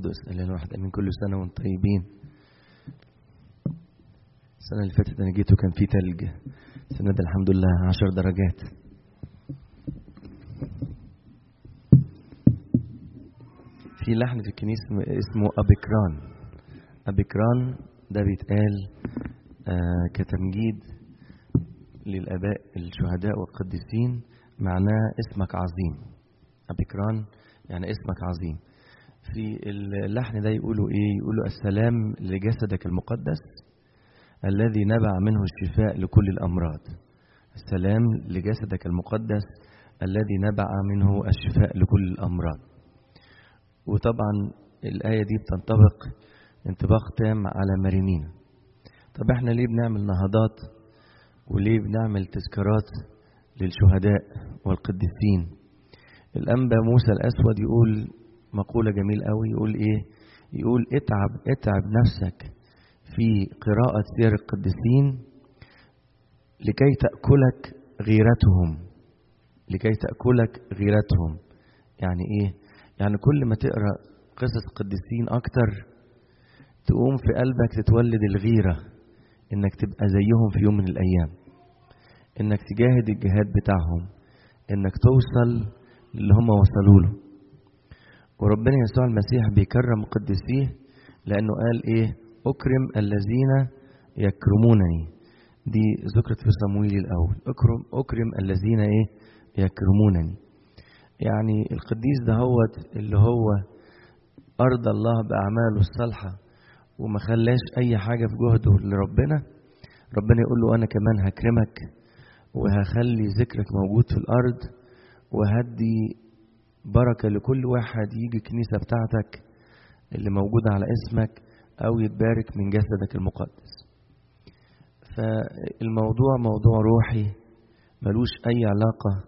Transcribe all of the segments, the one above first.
القدس الاله الواحد امين كل سنه وانتم طيبين السنه اللي فاتت انا جيت وكان في تلج السنه دي الحمد لله عشر درجات في لحن في الكنيسه اسمه ابيكران ابيكران ده بيتقال آه كتمجيد للاباء الشهداء والقديسين معناه اسمك عظيم أبيكران يعني اسمك عظيم في اللحن ده يقولوا إيه يقولوا السلام لجسدك المقدس الذي نبع منه الشفاء لكل الأمراض السلام لجسدك المقدس الذي نبع منه الشفاء لكل الأمراض وطبعا الآية دي بتنطبق انطباق تام على مريمينا طب احنا ليه بنعمل نهضات وليه بنعمل تذكارات للشهداء والقديسين الأنبا موسى الأسود يقول مقولة جميل قوي يقول إيه يقول اتعب اتعب نفسك في قراءة سير القديسين لكي تأكلك غيرتهم لكي تأكلك غيرتهم يعني إيه يعني كل ما تقرأ قصص القديسين أكتر تقوم في قلبك تتولد الغيرة إنك تبقى زيهم في يوم من الأيام إنك تجاهد الجهاد بتاعهم إنك توصل اللي هم وصلوا له وربنا يسوع المسيح بيكرم قديسيه لأنه قال إيه أكرم الذين يكرمونني دي ذكرت في صمويل الأول أكرم أكرم الذين إيه يكرمونني يعني القديس ده هو اللي هو أرضى الله بأعماله الصالحة وما خلاش أي حاجة في جهده لربنا ربنا يقول له أنا كمان هكرمك وهخلي ذكرك موجود في الأرض وهدي بركة لكل واحد يجي الكنيسة بتاعتك اللي موجودة على اسمك أو يتبارك من جسدك المقدس فالموضوع موضوع روحي ملوش أي علاقة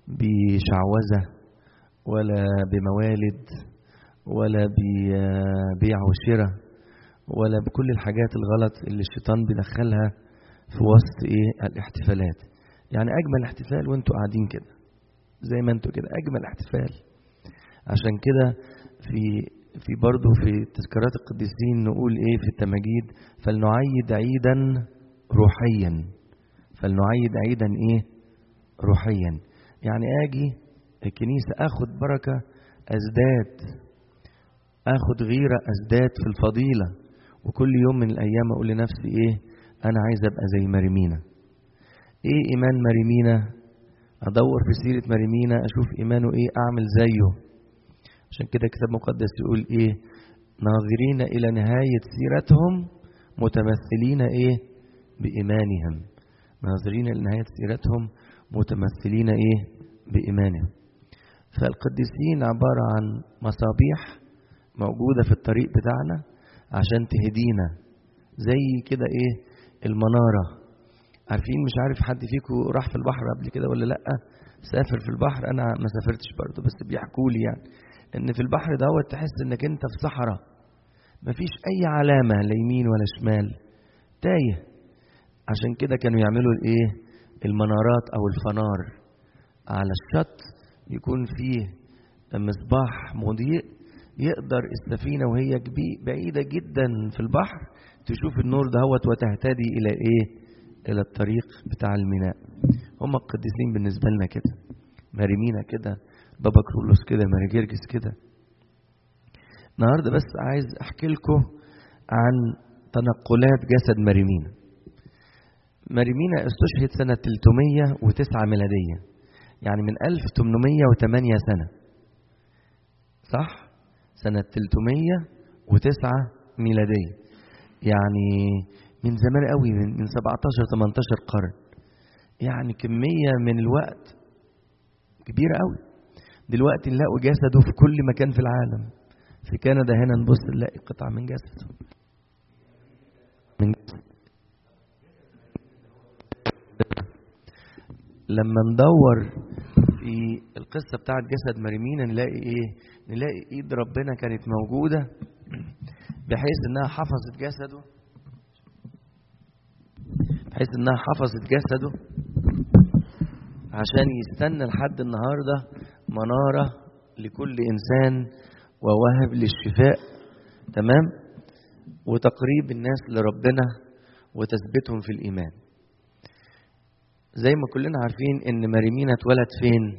بشعوذة ولا بموالد ولا ببيع وشراء ولا بكل الحاجات الغلط اللي الشيطان بيدخلها في وسط ايه الاحتفالات يعني اجمل احتفال وانتوا قاعدين كده زي ما انتوا كده اجمل احتفال عشان كده في في برضه في تذكارات القديسين نقول ايه في التماجيد فلنعيد عيدا روحيا فلنعيد عيدا ايه روحيا يعني اجي الكنيسه اخد بركه ازداد اخد غيره ازداد في الفضيله وكل يوم من الايام اقول لنفسي ايه انا عايز ابقى زي مريمينا ايه ايمان مريمينا ادور في سيره مريمينا اشوف ايمانه ايه اعمل زيه عشان كده الكتاب المقدس يقول ايه ناظرين الى نهايه سيرتهم متمثلين ايه بايمانهم ناظرين الى نهايه سيرتهم متمثلين ايه بايمانهم فالقديسين عباره عن مصابيح موجوده في الطريق بتاعنا عشان تهدينا زي كده ايه المناره عارفين مش عارف حد فيكم راح في البحر قبل كده ولا لا سافر في البحر انا ما سافرتش برضه بس بيحكوا لي يعني ان في البحر دوت تحس انك انت في صحراء مفيش اي علامه لا يمين ولا شمال تايه عشان كده كانوا يعملوا الايه المنارات او الفنار على الشط يكون فيه مصباح مضيء يقدر السفينة وهي بعيدة جدا في البحر تشوف النور دهوت وتهتدي إلى إيه؟ إلى الطريق بتاع الميناء هم القديسين بالنسبة لنا كده مريمينا كده بابا كرولوس كده ماري جرجس كده النهارده بس عايز احكي لكم عن تنقلات جسد مريمينا مريمينا استشهد سنة 309 ميلادية يعني من 1808 سنة صح؟ سنة 309 ميلادية يعني من زمان قوي من 17 18 قرن يعني كمية من الوقت كبيرة قوي دلوقتي نلاقوا جسده في كل مكان في العالم في كندا هنا نبص نلاقي قطعة من جسده من لما ندور في القصة بتاعت جسد مريمينا نلاقي ايه نلاقي ايد ربنا كانت موجودة بحيث انها حفظت جسده بحيث انها حفظت جسده عشان يستنى لحد النهاردة منارة لكل إنسان ووهب للشفاء تمام وتقريب الناس لربنا وتثبيتهم في الإيمان زي ما كلنا عارفين إن مريمينا اتولد فين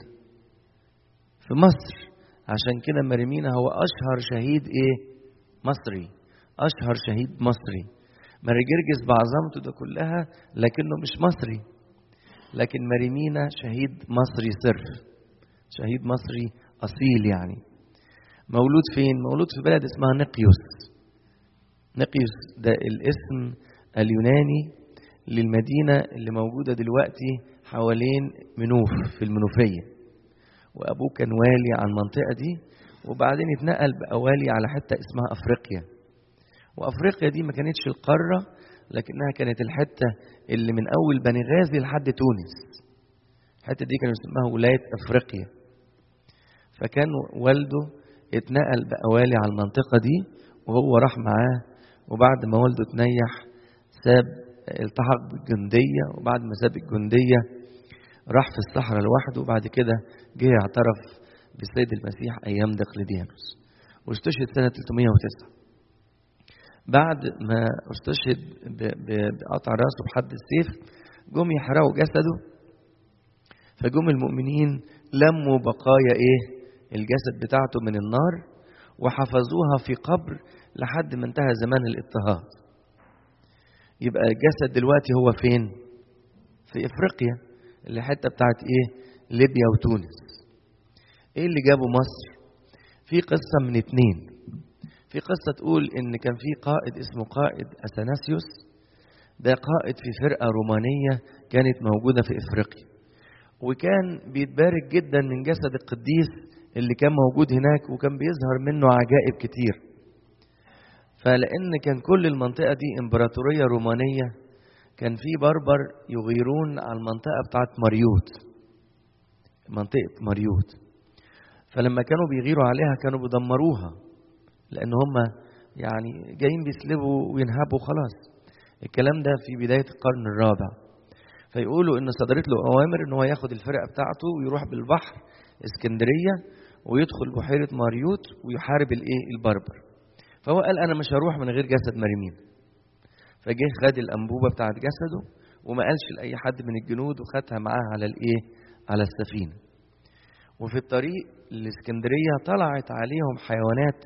في مصر عشان كده مريمينا هو أشهر شهيد إيه مصري أشهر شهيد مصري ماري جرجس بعظمته ده كلها لكنه مش مصري لكن مريمينا شهيد مصري صرف شهيد مصري أصيل يعني مولود فين؟ مولود في بلد اسمها نقيوس نقيوس ده الاسم اليوناني للمدينة اللي موجودة دلوقتي حوالين منوف في المنوفية وأبوه كان والي على المنطقة دي وبعدين اتنقل بقى والي على حتة اسمها أفريقيا وأفريقيا دي ما كانتش القارة لكنها كانت الحتة اللي من أول بني غازي لحد تونس الحتة دي كانوا يسموها ولاية أفريقيا فكان والده اتنقل بقى والي على المنطقة دي وهو راح معاه وبعد ما والده تنيح ساب التحق بالجندية وبعد ما ساب الجندية راح في الصحراء لوحده وبعد كده جه اعترف بالسيد المسيح أيام دقلديانوس واستشهد سنة 309 بعد ما استشهد بقطع راسه بحد السيف جم يحرقوا جسده فجم المؤمنين لموا بقايا ايه الجسد بتاعته من النار وحفظوها في قبر لحد ما انتهى زمان الاضطهاد يبقى الجسد دلوقتي هو فين في افريقيا اللي حته بتاعت ايه ليبيا وتونس ايه اللي جابه مصر في قصه من اتنين في قصه تقول ان كان في قائد اسمه قائد اثناسيوس ده قائد في فرقه رومانيه كانت موجوده في افريقيا وكان بيتبارك جدا من جسد القديس اللي كان موجود هناك وكان بيظهر منه عجائب كتير فلان كان كل المنطقه دي امبراطوريه رومانيه كان في بربر يغيرون على المنطقه بتاعت مريوط منطقه مريوط فلما كانوا بيغيروا عليها كانوا بيدمروها لان هم يعني جايين بيسلبوا وينهبوا خلاص الكلام ده في بدايه القرن الرابع فيقولوا ان صدرت له اوامر ان هو ياخد الفرقه بتاعته ويروح بالبحر اسكندريه ويدخل بحيره ماريوت ويحارب الايه البربر فهو قال انا مش هروح من غير جسد مريمين فجه خد الانبوبه بتاعت جسده وما قالش لاي حد من الجنود وخدها معاه على الايه على السفينه وفي الطريق الاسكندريه طلعت عليهم حيوانات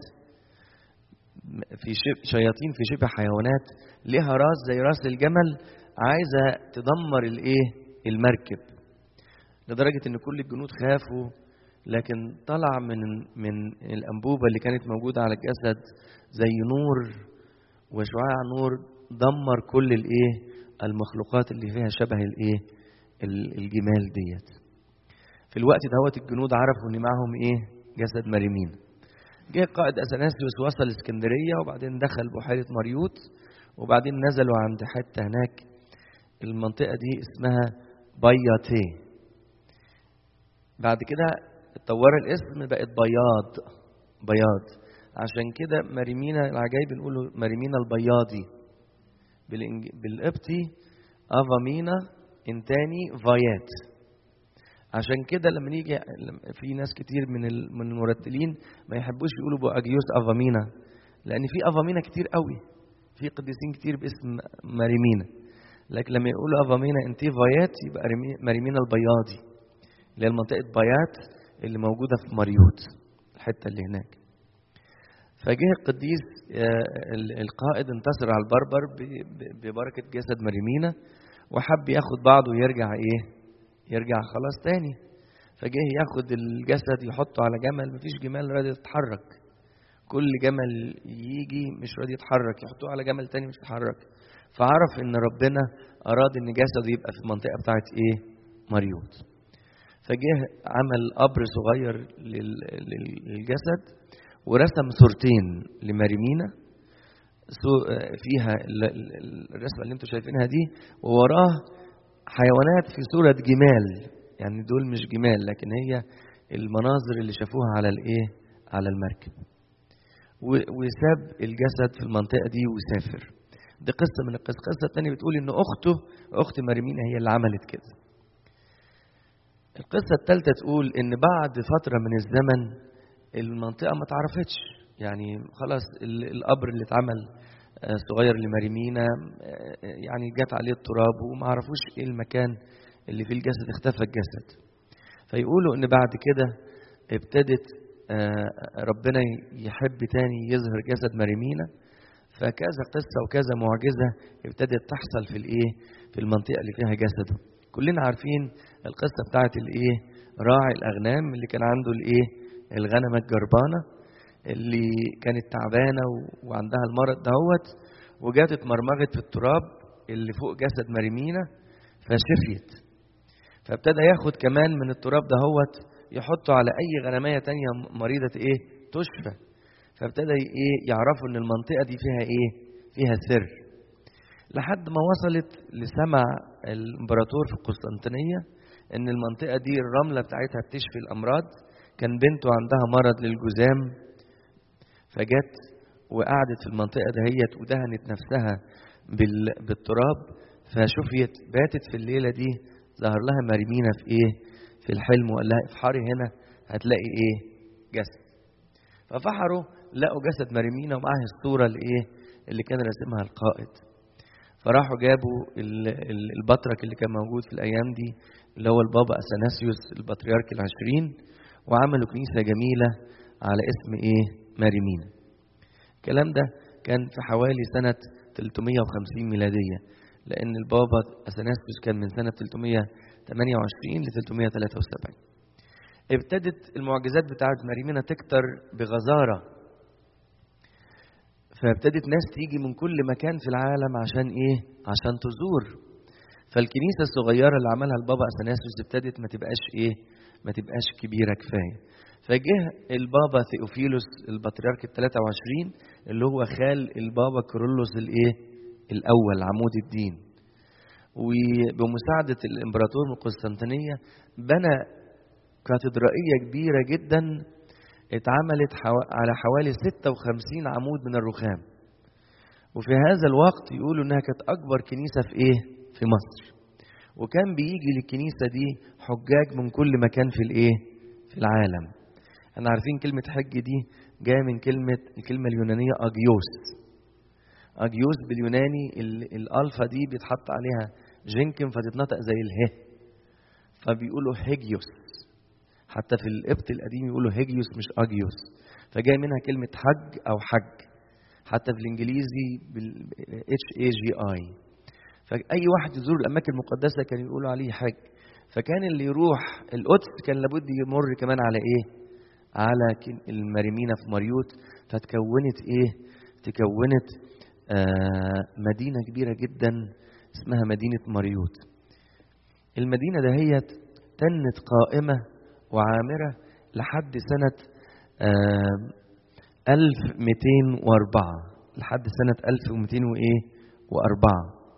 في شب شياطين في شبه حيوانات ليها راس زي راس الجمل عايزه تدمر الايه المركب لدرجه ان كل الجنود خافوا لكن طلع من من الانبوبه اللي كانت موجوده على الجسد زي نور وشعاع نور دمر كل الايه المخلوقات اللي فيها شبه الايه الجمال ديت في الوقت دوت الجنود عرفوا ان معاهم ايه جسد مريمين جه قائد اثناسيوس وصل اسكندريه وبعدين دخل بحيره مريوط وبعدين نزلوا عند حته هناك المنطقه دي اسمها بياتي بعد كده اتطور الاسم بقت بياض بياض عشان كده مريمينا العجايب بنقوله مريمينا البياضي بالإنج... بالقبطي افامينا انتاني فايات عشان كده لما نيجي في ناس كتير من من المرتلين ما يحبوش يقولوا بأجيوس افامينا لان في افامينا كتير قوي في قديسين كتير باسم مريمينا لكن لما يقولوا افامينا انتي فايات يبقى مريمينا البياضي اللي هي منطقه بيات اللي موجوده في مريوت الحته اللي هناك فجه القديس القائد انتصر على البربر ببركه جسد مريمينا وحب ياخد بعضه ويرجع ايه يرجع خلاص تاني فجه ياخد الجسد يحطه على جمل مفيش جمال راضي يتحرك كل جمل يجي مش راضي يتحرك يحطوه على جمل تاني مش يتحرك فعرف ان ربنا اراد ان جسده يبقى في المنطقه بتاعت ايه مريوط فجه عمل قبر صغير للجسد ورسم صورتين لمريمينا فيها الرسمه اللي انتم شايفينها دي ووراه حيوانات في صوره جمال يعني دول مش جمال لكن هي المناظر اللي شافوها على الايه على المركب وساب الجسد في المنطقه دي وسافر دي قصه من القصص القصه الثانيه بتقول ان اخته اخت مريمينا هي اللي عملت كده القصة الثالثة تقول إن بعد فترة من الزمن المنطقة ما تعرفتش يعني خلاص القبر اللي اتعمل صغير لمريمينا يعني جات عليه التراب وما عرفوش ايه المكان اللي فيه الجسد اختفى الجسد فيقولوا ان بعد كده ابتدت ربنا يحب تاني يظهر جسد مريمينا فكذا قصة وكذا معجزة ابتدت تحصل في الايه في المنطقة اللي فيها جسده كلنا عارفين القصة بتاعت الايه راعي الاغنام اللي كان عنده الايه الغنمة الجربانة اللي كانت تعبانة وعندها المرض دهوت وجات اتمرمغت في التراب اللي فوق جسد مريمينا فشفيت فابتدى ياخد كمان من التراب دهوت يحطه على اي غنمية تانية مريضة ايه تشفى فابتدى ايه يعرفوا ان المنطقة دي فيها ايه فيها سر لحد ما وصلت لسمع الامبراطور في القسطنطينية ان المنطقة دي الرملة بتاعتها بتشفي الامراض كان بنته عندها مرض للجذام فجت وقعدت في المنطقة دهيت ودهنت نفسها بالتراب فشفيت باتت في الليلة دي ظهر لها مريمينا في ايه في الحلم وقال لها افحري هنا هتلاقي ايه جسد ففحروا لقوا جسد مريمينا ومعاه الصورة الايه اللي كان راسمها القائد فراحوا جابوا البطرك اللي كان موجود في الايام دي اللي هو البابا اثناسيوس البطريرك العشرين وعملوا كنيسة جميلة على اسم ايه مريمينا الكلام ده كان في حوالي سنة 350 ميلادية لأن البابا أثناسيوس كان من سنة 328 ل 373 ابتدت المعجزات بتاعت مريمينا تكتر بغزارة فابتدت ناس تيجي من كل مكان في العالم عشان ايه عشان تزور فالكنيسة الصغيرة اللي عملها البابا أثناسيوس ابتدت ما تبقاش ايه ما تبقاش كبيرة كفاية فجه البابا ثيوفيلوس البطريرك ال 23 اللي هو خال البابا كيرلس الايه؟ الاول عمود الدين. وبمساعدة الامبراطور من القسطنطينية بنى كاتدرائية كبيرة جدا اتعملت على حوالي 56 عمود من الرخام. وفي هذا الوقت يقولوا انها كانت اكبر كنيسة في ايه؟ في مصر. وكان بيجي للكنيسة دي حجاج من كل مكان في الايه؟ في العالم. احنا عارفين كلمة حج دي جاية من كلمة الكلمة اليونانية أجيوس أجيوس باليوناني الألفا دي بيتحط عليها جنكم فتتنطق زي اله فبيقولوا هيجيوس حتى في القبط القديم يقولوا هيجيوس مش أجيوس فجاي منها كلمة حج أو حج حتى في الإنجليزي بال اتش اي جي اي فأي واحد يزور الأماكن المقدسة كان يقولوا عليه حج فكان اللي يروح القدس كان لابد يمر كمان على ايه؟ على المريمينا في مريوط فتكونت ايه تكونت آه مدينة كبيرة جدا اسمها مدينة مريوط المدينة دهيت تنت قائمة وعامرة لحد سنة آه 1204 لحد سنة 1204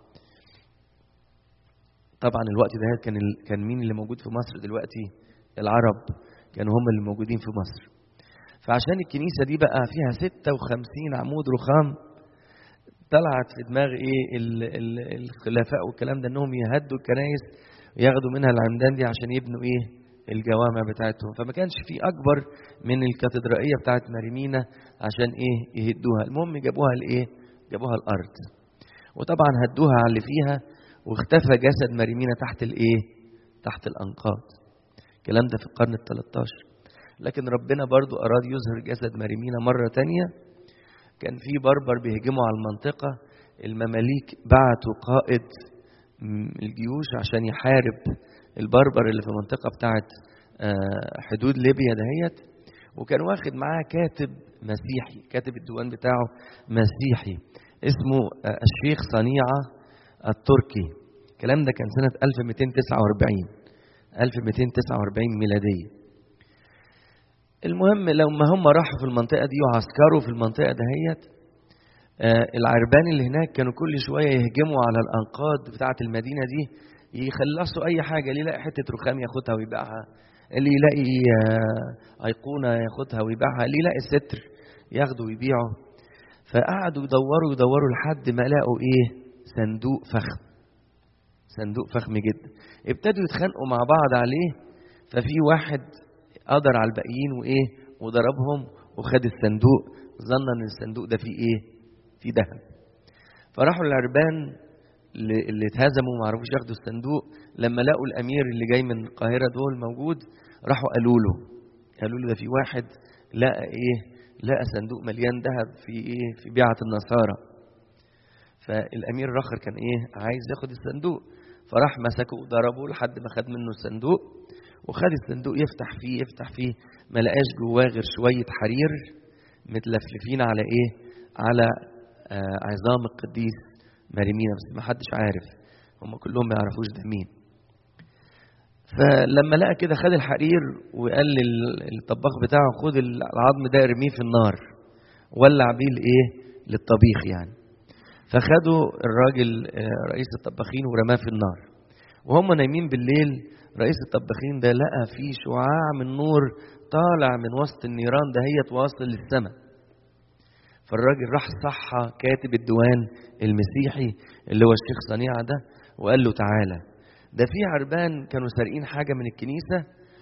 طبعا الوقت ده كان كان مين اللي موجود في مصر دلوقتي العرب كانوا هم اللي موجودين في مصر فعشان الكنيسة دي بقى فيها 56 عمود رخام طلعت في دماغ ايه الخلفاء والكلام ده انهم يهدوا الكنايس وياخدوا منها العمدان دي عشان يبنوا ايه الجوامع بتاعتهم فما كانش في اكبر من الكاتدرائيه بتاعت مريمينا عشان ايه يهدوها المهم جابوها لايه جابوها الارض وطبعا هدوها على اللي فيها واختفى جسد مريمينا تحت الايه تحت الانقاض الكلام ده في القرن ال 13 لكن ربنا برضو أراد يظهر جسد مريمينا مرة تانية كان في بربر بيهجموا على المنطقة المماليك بعتوا قائد الجيوش عشان يحارب البربر اللي في المنطقة بتاعت حدود ليبيا دهيت وكان واخد معاه كاتب مسيحي كاتب الديوان بتاعه مسيحي اسمه الشيخ صنيعة التركي الكلام ده كان سنة 1249 1249 ميلادية المهم لما هم راحوا في المنطقة دي وعسكروا في المنطقة دهيت آه العربان اللي هناك كانوا كل شوية يهجموا على الأنقاض بتاعة المدينة دي يخلصوا أي حاجة اللي يلاقي حتة رخام ياخدها ويبيعها اللي يلاقي آه أيقونة ياخدها ويبيعها اللي يلاقي ستر ياخده ويبيعه فقعدوا يدوروا يدوروا لحد ما لقوا إيه صندوق فخم صندوق فخم جدا ابتدوا يتخانقوا مع بعض عليه ففي واحد قدر على الباقيين وايه وضربهم وخد الصندوق ظنا ان الصندوق ده فيه ايه فيه ذهب فراحوا العربان اللي اللي اتهزموا وما عرفوش ياخدوا الصندوق لما لقوا الامير اللي جاي من القاهره دول موجود راحوا قالوا له قالوا له ده في واحد لقى ايه لقى صندوق مليان ذهب في ايه في بيعه النصارى فالامير الاخر كان ايه عايز ياخد الصندوق فراح مسكه وضربه لحد ما خد منه الصندوق وخد الصندوق يفتح فيه يفتح فيه ما لقاش جواه غير شويه حرير متلفلفين على ايه على آه عظام القديس مريمينا بس ما حدش عارف هم كلهم ما يعرفوش ده مين فلما لقى كده خد الحرير وقال للطباخ بتاعه خد العظم ده ارميه في النار ولع بيه الايه للطبيخ يعني فخدوا الراجل رئيس الطباخين ورماه في النار وهم نايمين بالليل رئيس الطباخين ده لقى فيه شعاع من نور طالع من وسط النيران ده هي واصل للسماء فالراجل راح صحى كاتب الديوان المسيحي اللي هو الشيخ صنيعة ده وقال له تعالى ده في عربان كانوا سارقين حاجة من الكنيسة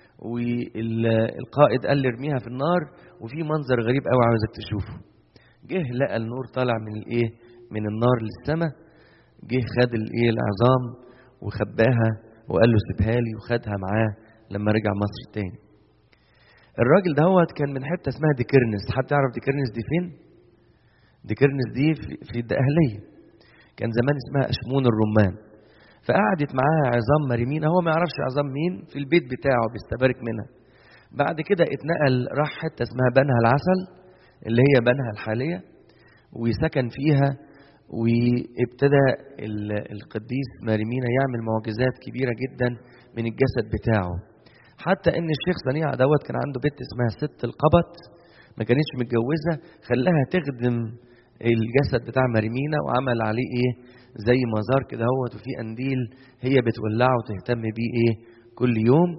والقائد قال لي ارميها في النار وفي منظر غريب قوي عاوزك تشوفه جه لقى النور طالع من الايه من النار للسماء جه خد الايه العظام وخباها وقال له سيبها لي وخدها معاه لما رجع مصر تاني الراجل دهوت كان من حته اسمها ديكرنس حد يعرف ديكرنس دي فين ديكرنس دي في, في الدقهليه كان زمان اسمها اشمون الرمان فقعدت معاها عظام مريمين هو ما يعرفش عظام مين في البيت بتاعه بيستبارك منها بعد كده اتنقل راح حته اسمها بنها العسل اللي هي بنها الحاليه وسكن فيها وابتدى القديس ماريمينا يعمل معجزات كبيره جدا من الجسد بتاعه حتى ان الشيخ صنيع دوت كان عنده بنت اسمها ست القبط ما كانتش متجوزه خلاها تخدم الجسد بتاع ماريمينا وعمل عليه ايه زي مزار كده هوت وفي قنديل هي بتولعه وتهتم بيه ايه كل يوم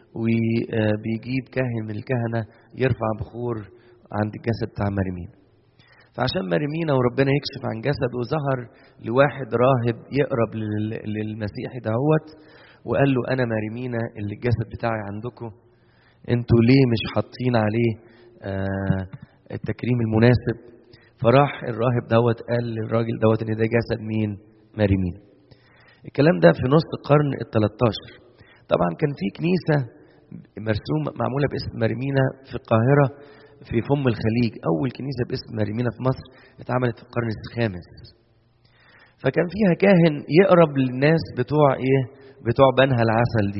وبيجيب كاهن من الكهنه يرفع بخور عند الجسد بتاع ماريمينا فعشان مريمينا وربنا يكشف عن جسده ظهر لواحد راهب يقرب للمسيحي دهوت وقال له انا مريمينا اللي الجسد بتاعي عندكم انتوا ليه مش حاطين عليه آه التكريم المناسب فراح الراهب دوت قال للراجل دوت ان ده جسد مين مريمينا الكلام ده في نص القرن ال 13 طبعا كان في كنيسه مرسوم معموله باسم مريمينا في القاهره في فم الخليج أول كنيسة باسم مريمينا في مصر اتعملت في القرن الخامس فكان فيها كاهن يقرب للناس بتوع ايه بتوع بنها العسل دي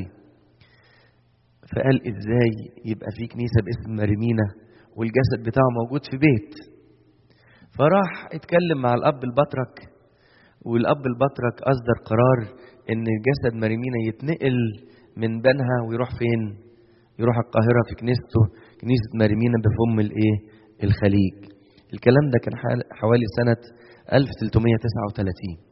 فقال ازاي يبقى في كنيسة باسم مريمينا والجسد بتاعه موجود في بيت فراح اتكلم مع الاب البطرك والاب البطرك اصدر قرار ان جسد مريمينا يتنقل من بنها ويروح فين يروح القاهرة في كنيسته كنيسة مريمينا بفم الايه الخليج الكلام ده كان حوالي سنة 1339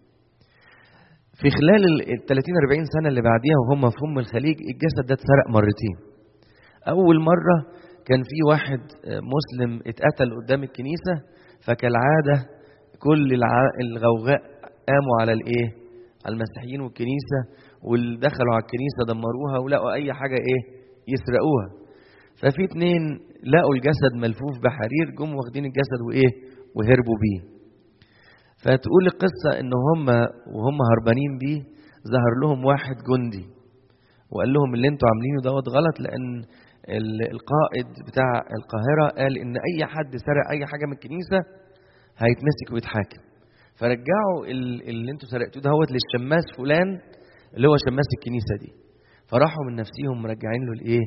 في خلال ال 30 40 سنة اللي بعديها وهم في فم الخليج الجسد ده اتسرق مرتين أول مرة كان في واحد مسلم اتقتل قدام الكنيسة فكالعادة كل الغوغاء قاموا على الايه على المسيحيين والكنيسة واللي دخلوا على الكنيسة دمروها ولقوا أي حاجة ايه يسرقوها ففي اتنين لقوا الجسد ملفوف بحرير جم واخدين الجسد وايه وهربوا بيه فتقول القصة ان هم وهم هربانين بيه ظهر لهم واحد جندي وقال لهم اللي انتوا عاملينه دوت غلط لان القائد بتاع القاهرة قال ان اي حد سرق اي حاجة من الكنيسة هيتمسك ويتحاكم فرجعوا اللي انتوا سرقتوه دوت للشماس فلان اللي هو شماس الكنيسة دي فراحوا من نفسهم مرجعين له الايه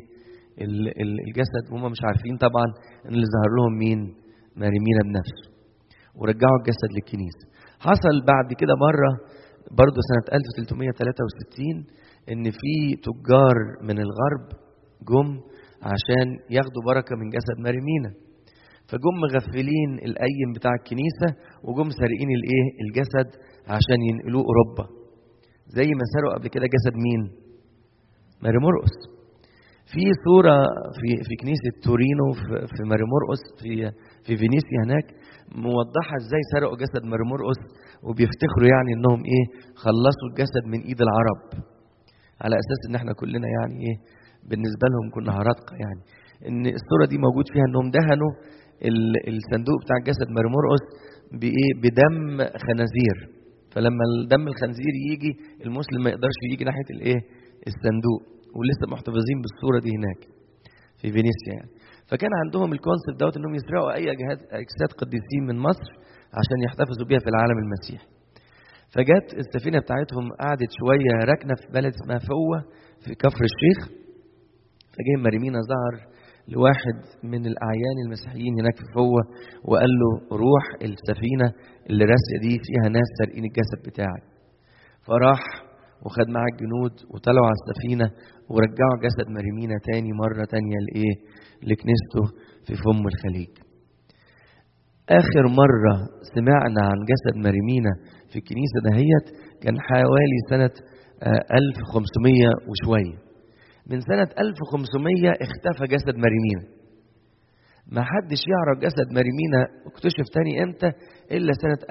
الجسد وهم مش عارفين طبعا ان اللي ظهر لهم مين مريمينا بنفسه ورجعوا الجسد للكنيسه حصل بعد كده مره برضه سنه 1363 ان في تجار من الغرب جم عشان ياخدوا بركه من جسد مريمينا فجم مغفلين القيم بتاع الكنيسه وجم سارقين الايه الجسد عشان ينقلوه اوروبا زي ما سرقوا قبل كده جسد مين ماري مرقس في صورة في في كنيسة تورينو في, في ماري مرقس في في فينيسيا هناك موضحة ازاي سرقوا جسد ماري مرقس وبيفتخروا يعني انهم ايه خلصوا الجسد من ايد العرب على اساس ان احنا كلنا يعني ايه بالنسبة لهم كنا هرطقة يعني ان الصورة دي موجود فيها انهم دهنوا ال- الصندوق بتاع جسد ماري مرقس بايه بدم خنازير فلما الدم الخنزير يجي المسلم ما يقدرش يجي ناحيه الايه الصندوق ولسه محتفظين بالصوره دي هناك في فينيسيا يعني فكان عندهم الكونسبت دوت انهم يسرقوا اي أجهاد- اجساد قديسين من مصر عشان يحتفظوا بيها في العالم المسيحي فجت السفينه بتاعتهم قعدت شويه راكنه في بلد اسمها فوه في كفر الشيخ فجه مريمينا ظهر لواحد من الاعيان المسيحيين هناك في فوه وقال له روح السفينه اللي راسيه دي فيها ناس سارقين الجسد بتاعي فراح وخد معاه الجنود وطلعوا على السفينه ورجعوا جسد مريمينا تاني مره تانيه لايه لكنيسته في فم الخليج آخر مرة سمعنا عن جسد مريمينا في الكنيسة دهيت كان حوالي سنة آه، 1500 وشوية من سنة 1500 اختفى جسد مريمينا ما حدش يعرف جسد مريمينا اكتشف تاني امتى الا سنة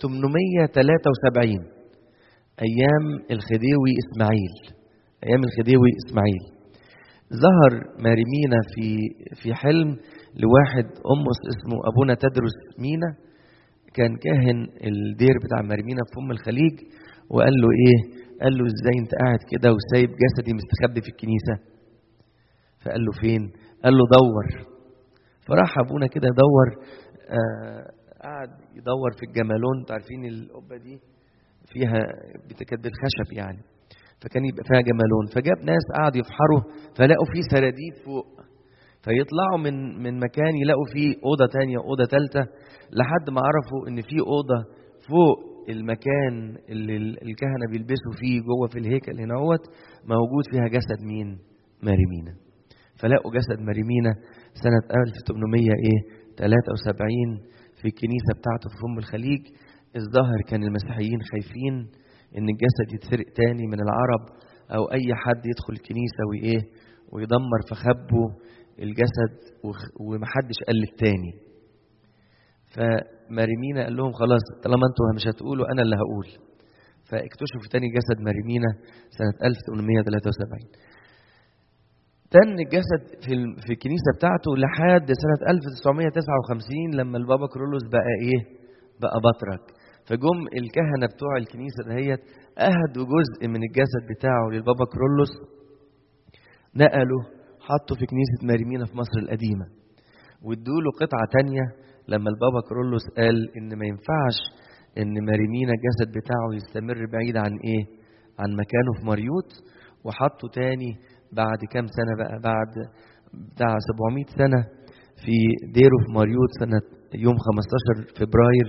1873 ايام الخديوي اسماعيل ايام الخديوي اسماعيل ظهر ماريمينا في في حلم لواحد أمس اسمه أبونا تدرس مينا كان كاهن الدير بتاع ماريمينا في أم الخليج وقال له إيه؟ قال له إزاي أنت قاعد كده وسايب جسدي مستخبي في الكنيسة؟ فقال له فين؟ قال له دور فراح أبونا كده دور آه قعد يدور في الجمالون انتوا عارفين القبة دي فيها كانت بالخشب يعني فكان يبقى فيها جمالون فجاب ناس قعدوا يفحروا فلقوا فيه سراديد فوق فيطلعوا من من مكان يلاقوا فيه اوضه تانية اوضه ثالثه لحد ما عرفوا ان في اوضه فوق المكان اللي ال- الكهنه بيلبسوا فيه جوه في الهيكل هنا هوت موجود فيها جسد مين؟ ماريمينا فلقوا جسد ماريمينا سنه 1800 ايه 73 في الكنيسه بتاعته في ام الخليج الظاهر كان المسيحيين خايفين ان الجسد يتسرق تاني من العرب او اي حد يدخل الكنيسه وايه ويدمر فخبوا الجسد وخ- ومحدش قال للتاني فماريمينا قال لهم خلاص طالما انتوا مش هتقولوا انا اللي هقول فاكتشفوا تاني جسد ماريمينا سنة 1873 تن الجسد في ال- في الكنيسة بتاعته لحد سنة 1959 لما البابا كرولوس بقى ايه؟ بقى بطرك فجم الكهنة بتوع الكنيسة دهيت أهدوا جزء من الجسد بتاعه للبابا كرولوس نقلوا حطوا في كنيسة ماريمينا في مصر القديمة وادوا له قطعة تانية لما البابا كرولوس قال إن ما ينفعش إن ماريمينا الجسد بتاعه يستمر بعيد عن إيه؟ عن مكانه في مريوط وحطوا تاني بعد كام سنة بقى بعد بتاع 700 سنة في ديره في مريوط سنة يوم 15 فبراير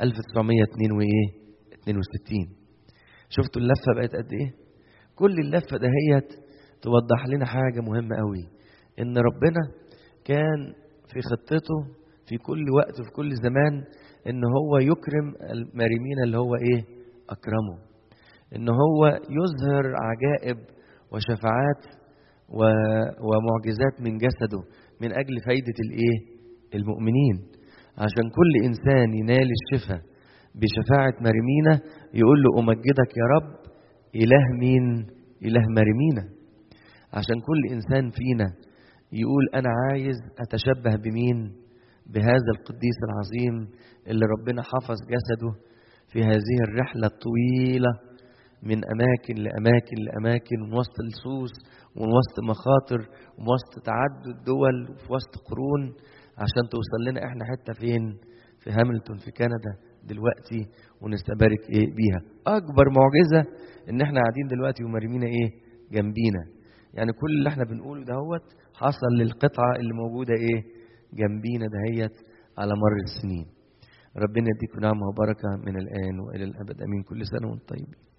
1962 شفتوا اللفة بقت قد إيه؟ كل اللفة دهيت توضح لنا حاجة مهمة قوي إن ربنا كان في خطته في كل وقت وفي كل زمان إن هو يكرم المريمين اللي هو إيه؟ أكرمه إن هو يظهر عجائب وشفاعات و- ومعجزات من جسده من أجل فايدة الإيه؟ المؤمنين عشان كل إنسان ينال الشفاء بشفاعة مريمينا يقول له أمجدك يا رب إله مين؟ إله مريمينا عشان كل إنسان فينا يقول أنا عايز أتشبه بمين؟ بهذا القديس العظيم اللي ربنا حفظ جسده في هذه الرحلة الطويلة من أماكن لأماكن لأماكن من وسط لصوص ومن وسط مخاطر ومن وسط تعدد دول وفي وسط قرون عشان توصل لنا احنا حتة فين؟ في هاملتون في كندا دلوقتي ونستبارك ايه بيها. أكبر معجزة إن احنا قاعدين دلوقتي ومرمينا ايه؟ جنبينا. يعني كل اللي احنا بنقوله دهوت حصل للقطعة اللي موجودة ايه؟ جنبينا دهيت على مر السنين. ربنا يديكم نعمة وبركة من الآن وإلى الأبد آمين كل سنة وأنتم طيبين.